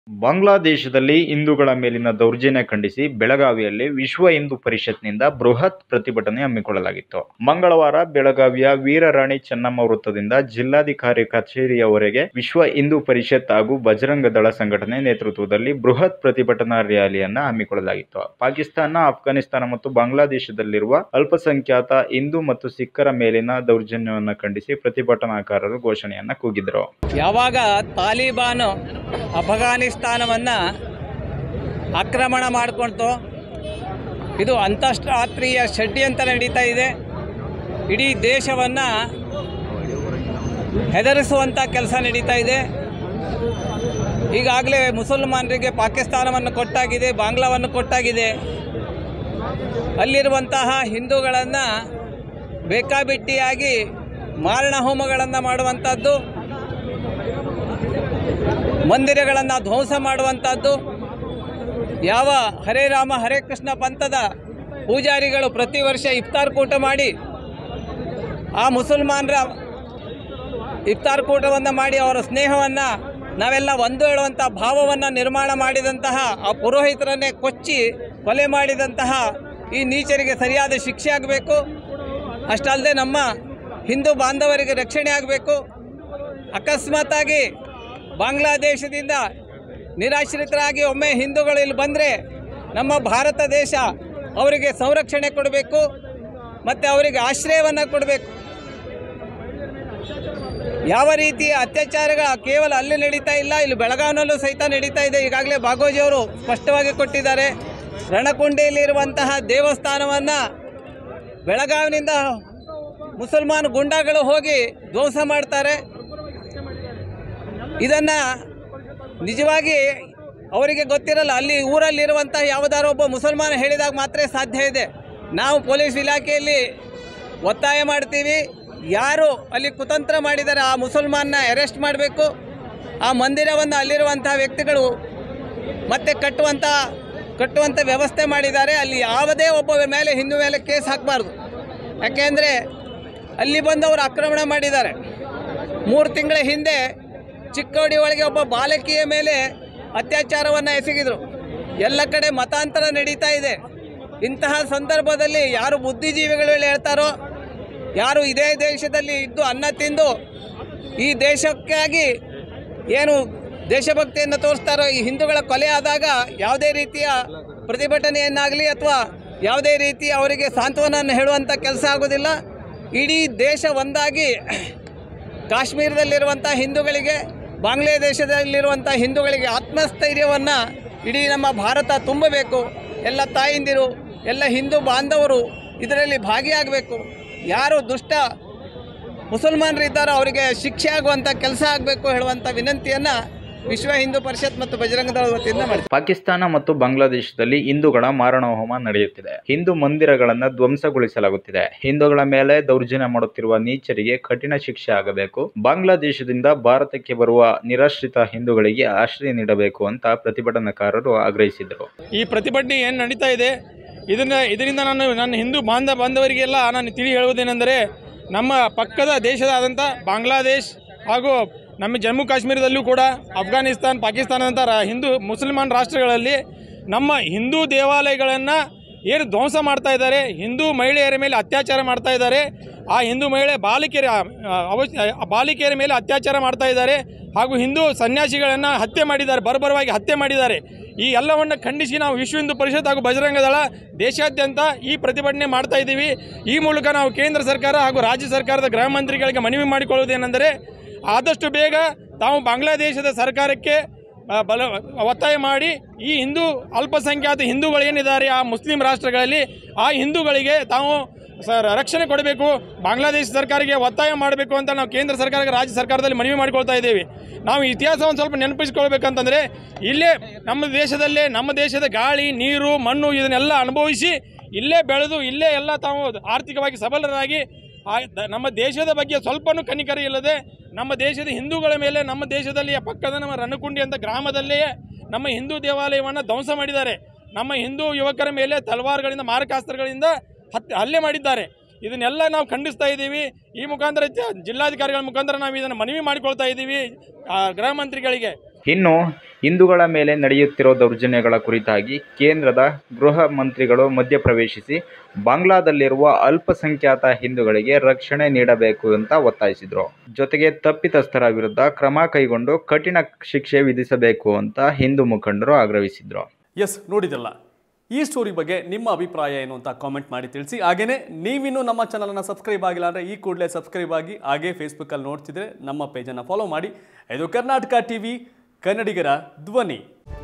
ಬಾಂಗ್ಲಾದೇಶದಲ್ಲಿ ಹಿಂದೂಗಳ ಮೇಲಿನ ದೌರ್ಜನ್ಯ ಖಂಡಿಸಿ ಬೆಳಗಾವಿಯಲ್ಲಿ ವಿಶ್ವ ಹಿಂದೂ ಪರಿಷತ್ನಿಂದ ಬೃಹತ್ ಪ್ರತಿಭಟನೆ ಹಮ್ಮಿಕೊಳ್ಳಲಾಗಿತ್ತು ಮಂಗಳವಾರ ಬೆಳಗಾವಿಯ ವೀರರಾಣಿ ಚೆನ್ನಮ್ಮ ವೃತ್ತದಿಂದ ಜಿಲ್ಲಾಧಿಕಾರಿ ಕಚೇರಿಯವರೆಗೆ ವಿಶ್ವ ಹಿಂದೂ ಪರಿಷತ್ ಹಾಗೂ ಬಜರಂಗ ದಳ ಸಂಘಟನೆ ನೇತೃತ್ವದಲ್ಲಿ ಬೃಹತ್ ಪ್ರತಿಭಟನಾ ರ್ಯಾಲಿಯನ್ನ ಹಮ್ಮಿಕೊಳ್ಳಲಾಗಿತ್ತು ಪಾಕಿಸ್ತಾನ ಅಫ್ಘಾನಿಸ್ತಾನ ಮತ್ತು ಬಾಂಗ್ಲಾದೇಶದಲ್ಲಿರುವ ಅಲ್ಪಸಂಖ್ಯಾತ ಹಿಂದೂ ಮತ್ತು ಸಿಖ್ಖರ ಮೇಲಿನ ದೌರ್ಜನ್ಯವನ್ನು ಖಂಡಿಸಿ ಪ್ರತಿಭಟನಾಕಾರರು ಘೋಷಣೆಯನ್ನ ಕೂಗಿದರು ಯಾವಾಗ ತಾಲಿಬಾನು ಅಫಘಾನಿಸ್ತಾನವನ್ನು ಆಕ್ರಮಣ ಮಾಡಿಕೊಳ್ತು ಇದು ಅಂತಾರಾಷ್ಟ್ರೀಯ ಷಡ್ಯಂತ್ರ ನಡೀತಾ ಇದೆ ಇಡೀ ದೇಶವನ್ನು ಹೆದರಿಸುವಂಥ ಕೆಲಸ ನಡೀತಾ ಇದೆ ಈಗಾಗಲೇ ಮುಸಲ್ಮಾನರಿಗೆ ಪಾಕಿಸ್ತಾನವನ್ನು ಕೊಟ್ಟಾಗಿದೆ ಬಾಂಗ್ಲಾವನ್ನು ಕೊಟ್ಟಾಗಿದೆ ಅಲ್ಲಿರುವಂತಹ ಹಿಂದೂಗಳನ್ನು ಬೇಕಾಬಿಟ್ಟಿಯಾಗಿ ಮಾರಣ ಹೋಮಗಳನ್ನು ಮಾಡುವಂಥದ್ದು ಮಂದಿರಗಳನ್ನು ಧ್ವಂಸ ಮಾಡುವಂಥದ್ದು ಯಾವ ಹರೇ ರಾಮ ಹರೇ ಕೃಷ್ಣ ಪಂಥದ ಪೂಜಾರಿಗಳು ಪ್ರತಿ ವರ್ಷ ಇಫ್ತಾರ್ ಕೂಟ ಮಾಡಿ ಆ ಮುಸಲ್ಮಾನರ ಇಫ್ತಾರ್ ಕೂಟವನ್ನು ಮಾಡಿ ಅವರ ಸ್ನೇಹವನ್ನು ನಾವೆಲ್ಲ ಒಂದು ಹೇಳುವಂಥ ಭಾವವನ್ನು ನಿರ್ಮಾಣ ಮಾಡಿದಂತಹ ಆ ಪುರೋಹಿತರನ್ನೇ ಕೊಚ್ಚಿ ಕೊಲೆ ಮಾಡಿದಂತಹ ಈ ನೀಚರಿಗೆ ಸರಿಯಾದ ಶಿಕ್ಷೆ ಆಗಬೇಕು ಅಷ್ಟಲ್ಲದೆ ನಮ್ಮ ಹಿಂದೂ ಬಾಂಧವರಿಗೆ ರಕ್ಷಣೆ ಆಗಬೇಕು ಅಕಸ್ಮಾತಾಗಿ ಬಾಂಗ್ಲಾದೇಶದಿಂದ ನಿರಾಶ್ರಿತರಾಗಿ ಒಮ್ಮೆ ಹಿಂದೂಗಳು ಇಲ್ಲಿ ಬಂದರೆ ನಮ್ಮ ಭಾರತ ದೇಶ ಅವರಿಗೆ ಸಂರಕ್ಷಣೆ ಕೊಡಬೇಕು ಮತ್ತು ಅವರಿಗೆ ಆಶ್ರಯವನ್ನು ಕೊಡಬೇಕು ಯಾವ ರೀತಿಯ ಅತ್ಯಾಚಾರಗಳ ಕೇವಲ ಅಲ್ಲಿ ನಡೀತಾ ಇಲ್ಲ ಇಲ್ಲಿ ಬೆಳಗಾವಿನಲ್ಲೂ ಸಹಿತ ನಡೀತಾ ಇದೆ ಈಗಾಗಲೇ ಬಾಗೋಜಿ ಅವರು ಸ್ಪಷ್ಟವಾಗಿ ಕೊಟ್ಟಿದ್ದಾರೆ ರಣಕುಂಡಿಯಲ್ಲಿರುವಂತಹ ದೇವಸ್ಥಾನವನ್ನು ಬೆಳಗಾವಿನಿಂದ ಮುಸಲ್ಮಾನ್ ಗುಂಡಾಗಳು ಹೋಗಿ ಧ್ವಂಸ ಮಾಡ್ತಾರೆ ಇದನ್ನು ನಿಜವಾಗಿ ಅವರಿಗೆ ಗೊತ್ತಿರಲ್ಲ ಅಲ್ಲಿ ಊರಲ್ಲಿರುವಂಥ ಯಾವುದಾದ್ರು ಒಬ್ಬ ಮುಸಲ್ಮಾನ ಹೇಳಿದಾಗ ಮಾತ್ರ ಸಾಧ್ಯ ಇದೆ ನಾವು ಪೊಲೀಸ್ ಇಲಾಖೆಯಲ್ಲಿ ಒತ್ತಾಯ ಮಾಡ್ತೀವಿ ಯಾರು ಅಲ್ಲಿ ಕುತಂತ್ರ ಮಾಡಿದ್ದಾರೆ ಆ ಮುಸಲ್ಮಾನ್ನ ಅರೆಸ್ಟ್ ಮಾಡಬೇಕು ಆ ಮಂದಿರವನ್ನು ಅಲ್ಲಿರುವಂಥ ವ್ಯಕ್ತಿಗಳು ಮತ್ತೆ ಕಟ್ಟುವಂಥ ಕಟ್ಟುವಂಥ ವ್ಯವಸ್ಥೆ ಮಾಡಿದ್ದಾರೆ ಅಲ್ಲಿ ಯಾವುದೇ ಒಬ್ಬ ಮೇಲೆ ಹಿಂದೂ ಮೇಲೆ ಕೇಸ್ ಹಾಕಬಾರ್ದು ಯಾಕೆಂದರೆ ಅಲ್ಲಿ ಬಂದವರು ಆಕ್ರಮಣ ಮಾಡಿದ್ದಾರೆ ಮೂರು ತಿಂಗಳ ಹಿಂದೆ ಚಿಕ್ಕೋಡಿ ಒಳಗೆ ಒಬ್ಬ ಬಾಲಕಿಯ ಮೇಲೆ ಅತ್ಯಾಚಾರವನ್ನು ಎಸಗಿದರು ಎಲ್ಲ ಕಡೆ ಮತಾಂತರ ನಡೀತಾ ಇದೆ ಇಂತಹ ಸಂದರ್ಭದಲ್ಲಿ ಯಾರು ಬುದ್ಧಿಜೀವಿಗಳು ಹೇಳ್ತಾರೋ ಯಾರು ಇದೇ ದೇಶದಲ್ಲಿ ಇದ್ದು ಅನ್ನ ತಿಂದು ಈ ದೇಶಕ್ಕಾಗಿ ಏನು ದೇಶಭಕ್ತಿಯನ್ನು ತೋರಿಸ್ತಾರೋ ಈ ಹಿಂದೂಗಳ ಕೊಲೆ ಆದಾಗ ಯಾವುದೇ ರೀತಿಯ ಪ್ರತಿಭಟನೆಯನ್ನಾಗಲಿ ಅಥವಾ ಯಾವುದೇ ರೀತಿ ಅವರಿಗೆ ಸಾಂತ್ವನವನ್ನು ಹೇಳುವಂಥ ಕೆಲಸ ಆಗೋದಿಲ್ಲ ಇಡೀ ದೇಶ ಒಂದಾಗಿ ಕಾಶ್ಮೀರದಲ್ಲಿರುವಂಥ ಹಿಂದೂಗಳಿಗೆ ಬಾಂಗ್ಲಾದೇಶದಲ್ಲಿರುವಂಥ ಹಿಂದೂಗಳಿಗೆ ಆತ್ಮಸ್ಥೈರ್ಯವನ್ನು ಇಡೀ ನಮ್ಮ ಭಾರತ ತುಂಬಬೇಕು ಎಲ್ಲ ತಾಯಿಂದಿರು ಎಲ್ಲ ಹಿಂದೂ ಬಾಂಧವರು ಇದರಲ್ಲಿ ಭಾಗಿಯಾಗಬೇಕು ಯಾರು ದುಷ್ಟ ಮುಸಲ್ಮಾನರು ಇದ್ದಾರೋ ಅವರಿಗೆ ಶಿಕ್ಷೆ ಆಗುವಂಥ ಕೆಲಸ ಆಗಬೇಕು ಹೇಳುವಂಥ ವಿನಂತಿಯನ್ನು ವಿಶ್ವ ಹಿಂದೂ ಪರಿಷತ್ ಮತ್ತು ಬಜರಂಗ ದಳದ ವತಿಯಿಂದ ಮಾಡ್ತೀವಿ ಪಾಕಿಸ್ತಾನ ಮತ್ತು ಬಾಂಗ್ಲಾದೇಶದಲ್ಲಿ ಹಿಂದೂಗಳ ಮಾರಣ ಹೋಮ ನಡೆಯುತ್ತಿದೆ ಹಿಂದೂ ಮಂದಿರಗಳನ್ನು ಧ್ವಂಸಗೊಳಿಸಲಾಗುತ್ತಿದೆ ಹಿಂದೂಗಳ ಮೇಲೆ ದೌರ್ಜನ್ಯ ಮಾಡುತ್ತಿರುವ ನೀಚರಿಗೆ ಕಠಿಣ ಶಿಕ್ಷೆ ಆಗಬೇಕು ಬಾಂಗ್ಲಾದೇಶದಿಂದ ಭಾರತಕ್ಕೆ ಬರುವ ನಿರಾಶ್ರಿತ ಹಿಂದೂಗಳಿಗೆ ಆಶ್ರಯ ನೀಡಬೇಕು ಅಂತ ಪ್ರತಿಭಟನಾಕಾರರು ಆಗ್ರಹಿಸಿದರು ಈ ಪ್ರತಿಭಟನೆ ಏನು ನಡೀತಾ ಇದೆ ಇದನ್ನ ಇದರಿಂದ ನಾನು ನನ್ನ ಹಿಂದೂ ಬಾಂಧ ಬಾಂಧವರಿಗೆಲ್ಲ ನಾನು ತಿಳಿ ಹೇಳುವುದೇನೆಂದರೆ ನಮ್ಮ ಪಕ್ಕದ ದೇಶದಾದಂಥ ಬಾಂಗ್ಲಾದೇಶ್ ಹಾಗೂ ನಮ್ಮ ಜಮ್ಮು ಕಾಶ್ಮೀರದಲ್ಲೂ ಕೂಡ ಅಫ್ಘಾನಿಸ್ತಾನ್ ಪಾಕಿಸ್ತಾನದಂಥ ರಾ- ಹಿಂದೂ ಮುಸಲ್ಮಾನ್ ರಾಷ್ಟ್ರಗಳಲ್ಲಿ ನಮ್ಮ ಹಿಂದೂ ದೇವಾಲಯಗಳನ್ನು ಏನು ಧ್ವಂಸ ಮಾಡ್ತಾ ಇದ್ದಾರೆ ಹಿಂದೂ ಮಹಿಳೆಯರ ಮೇಲೆ ಅತ್ಯಾಚಾರ ಮಾಡ್ತಾ ಇದ್ದಾರೆ ಆ ಹಿಂದೂ ಮಹಿಳೆ ಬಾಲಿಕೆಯರ ಆ, ಅವಶ್ಯ ಆ ಬಾಲಿಕೆಯರ ಮೇಲೆ ಅತ್ಯಾಚಾರ ಮಾಡ್ತಾ ಇದ್ದಾರೆ ಹಾಗೂ ಹಿಂದೂ ಸನ್ಯಾಸಿಗಳನ್ನು ಹತ್ಯೆ ಮಾಡಿದ್ದಾರೆ ಬರ್ಬರವಾಗಿ ಹತ್ಯೆ ಮಾಡಿದ್ದಾರೆ ಈ ಎಲ್ಲವನ್ನು ಖಂಡಿಸಿ ನಾವು ವಿಶ್ವ ಹಿಂದೂ ಪರಿಷತ್ ಹಾಗೂ ಬಜರಂಗ ದಳ ದೇಶಾದ್ಯಂತ ಈ ಪ್ರತಿಭಟನೆ ಮಾಡ್ತಾ ಇದ್ದೀವಿ ಈ ಮೂಲಕ ನಾವು ಕೇಂದ್ರ ಸರ್ಕಾರ ಹಾಗೂ ರಾಜ್ಯ ಸರ್ಕಾರದ ಗೃಹ ಮಂತ್ರಿಗಳಿಗೆ ಮನವಿ ಮಾಡಿಕೊಳ್ಳುವುದೇನೆಂದರೆ ಆದಷ್ಟು ಬೇಗ ತಾವು ಬಾಂಗ್ಲಾದೇಶದ ಸರ್ಕಾರಕ್ಕೆ ಆ, ಬಲ ಒತ್ತಾಯ ಮಾಡಿ ಈ ಹಿಂದೂ ಅಲ್ಪಸಂಖ್ಯಾತ ಹಿಂದೂಗಳು ಏನಿದ್ದಾರೆ ಆ ಮುಸ್ಲಿಂ ರಾಷ್ಟ್ರಗಳಲ್ಲಿ ಆ ಹಿಂದೂಗಳಿಗೆ ತಾವು ಸರ್ ರಕ್ಷಣೆ ಕೊಡಬೇಕು ಬಾಂಗ್ಲಾದೇಶ ಸರ್ಕಾರಕ್ಕೆ ಒತ್ತಾಯ ಮಾಡಬೇಕು ಅಂತ ನಾವು ಕೇಂದ್ರ ಸರ್ಕಾರಕ್ಕೆ ರಾಜ್ಯ ಸರ್ಕಾರದಲ್ಲಿ ಮನವಿ ಮಾಡಿಕೊಳ್ತಾ ಇದ್ದೀವಿ ನಾವು ಇತಿಹಾಸವನ್ನು ಸ್ವಲ್ಪ ನೆನಪಿಸ್ಕೊಳ್ಬೇಕಂತಂದರೆ ಇಲ್ಲೇ ನಮ್ಮ ದೇಶದಲ್ಲೇ ನಮ್ಮ ದೇಶದ ಗಾಳಿ ನೀರು ಮಣ್ಣು ಇದನ್ನೆಲ್ಲ ಅನುಭವಿಸಿ ಇಲ್ಲೇ ಬೆಳೆದು ಇಲ್ಲೇ ಎಲ್ಲ ತಾವು ಆರ್ಥಿಕವಾಗಿ ಸಬಲರಾಗಿ ಆ ದ- ನಮ್ಮ ದೇಶದ ಬಗ್ಗೆ ಸ್ವಲ್ಪನೂ ಕನಿಕರ ಇಲ್ಲದೆ ನಮ್ಮ ದೇಶದ ಹಿಂದೂಗಳ ಮೇಲೆ ನಮ್ಮ ದೇಶದಲ್ಲಿ ಪಕ್ಕದ ನಮ್ಮ ರಣಕುಂಡಿ ಅಂತ ಗ್ರಾಮದಲ್ಲಿಯೇ ನಮ್ಮ ಹಿಂದೂ ದೇವಾಲಯವನ್ನು ಧ್ವಂಸ ಮಾಡಿದ್ದಾರೆ ನಮ್ಮ ಹಿಂದೂ ಯುವಕರ ಮೇಲೆ ತಲವಾರುಗಳಿಂದ ಮಾರಕಾಸ್ತ್ರಗಳಿಂದ ಹತ್ ಹಲ್ಲೆ ಮಾಡಿದ್ದಾರೆ ಇದನ್ನೆಲ್ಲ ನಾವು ಖಂಡಿಸ್ತಾ ಇದ್ದೀವಿ ಈ ಮುಖಾಂತರ ಜ- ಜಿಲ್ಲಾಧಿಕಾರಿಗಳ ಮುಖಾಂತರ ನಾವು ಇದನ್ನು ಮನವಿ ಮಾಡಿಕೊಳ್ತಾ ಇದ್ದೀವಿ ಆ, ಗೃಹ ಮಂತ್ರಿಗಳಿಗೆ ಇನ್ನು ಹಿಂದೂಗಳ ಮೇಲೆ ನಡೆಯುತ್ತಿರೋ ದೌರ್ಜನ್ಯಗಳ ಕುರಿತಾಗಿ ಕೇಂದ್ರದ ಗೃಹ ಮಂತ್ರಿಗಳು ಮಧ್ಯಪ್ರವೇಶಿಸಿ ಬಾಂಗ್ಲಾದಲ್ಲಿರುವ ಅಲ್ಪಸಂಖ್ಯಾತ ಹಿಂದೂಗಳಿಗೆ ರಕ್ಷಣೆ ನೀಡಬೇಕು ಅಂತ ಒತ್ತಾಯಿಸಿದರು ಜೊತೆಗೆ ತಪ್ಪಿತಸ್ಥರ ವಿರುದ್ಧ ಕ್ರಮ ಕೈಗೊಂಡು ಕಠಿಣ ಶಿಕ್ಷೆ ವಿಧಿಸಬೇಕು ಅಂತ ಹಿಂದೂ ಮುಖಂಡರು ಆಗ್ರಹಿಸಿದರು ಎಸ್ ನೋಡಿದಲ್ಲ ಈ ಸ್ಟೋರಿ ಬಗ್ಗೆ ನಿಮ್ಮ ಅಭಿಪ್ರಾಯ ಏನು ಅಂತ ಕಾಮೆಂಟ್ ಮಾಡಿ ತಿಳಿಸಿ ಹಾಗೇನೇ ನೀವಿನ್ನೂ ನಮ್ಮ ಚಾನಲನ್ನು ಸಬ್ಸ್ಕ್ರೈಬ್ ಆಗಿಲ್ಲ ಅಂದರೆ ಈ ಕೂಡಲೇ ಸಬ್ಸ್ಕ್ರೈಬ್ ಆಗಿ ಹಾಗೇ ಫೇಸ್ಬುಕ್ಕಲ್ಲಿ ನೋಡ್ತಿದ್ರೆ ನಮ್ಮ ಪೇಜನ್ನು ಫಾಲೋ ಮಾಡಿ ಇದು ಕರ್ನಾಟಕ ಟಿವಿ ಕನ್ನಡಿಗರ ಧ್ವನಿ